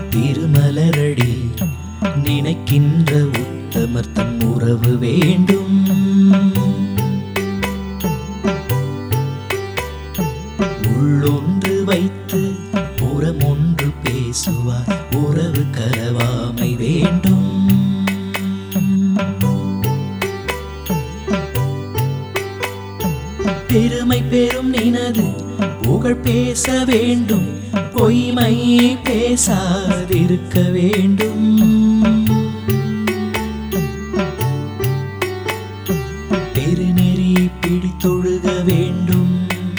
திருமலரடி நினைக்கின்ற உத்தமர் தம் உறவு வேண்டும் உள்ளொன்று வைத்து புறம் ஒன்று பேசுவார் உறவு கலவாமை வேண்டும் பெருமை பெரும் நினது புகழ் பேச வேண்டும் பொய்மை பேசாதிருக்க வேண்டும் பெருநெறி பிடித்தொழுக வேண்டும்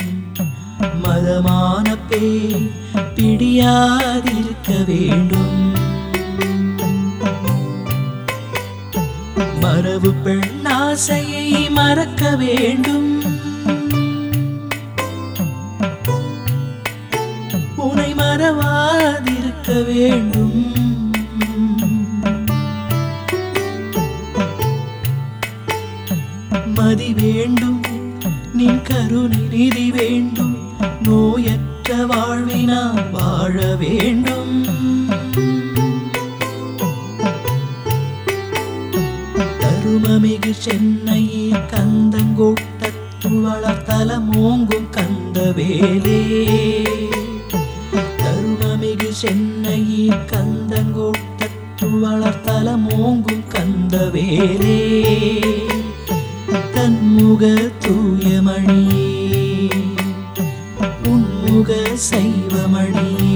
மதமான பே பிடியாதிருக்க வேண்டும் மரபு பெண் ஆசையை மறக்க வேண்டும் உனை மறவாதிருக்க வேண்டும் மதி வேண்டும் நின் கருணை நிதி வேண்டும் நோயற்ற வாழ்வினால் வாழ வேண்டும் தருமமிகு சென்னையில் கந்தங்கோட்டத்து வளர்த்தலம் ஓங்கும் கந்தவேலே தருமமிகு சென்னையில் கந்தங்கோட்டத்து வளர்த்தலம் ஓங்கும் கந்தவேலே தன்முக தூயமணியே உன்முக சைவமணியே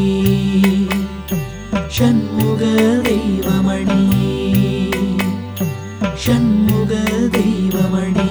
ஷண்முக தெய்வமணியே ஷண்முக தெய்வமணி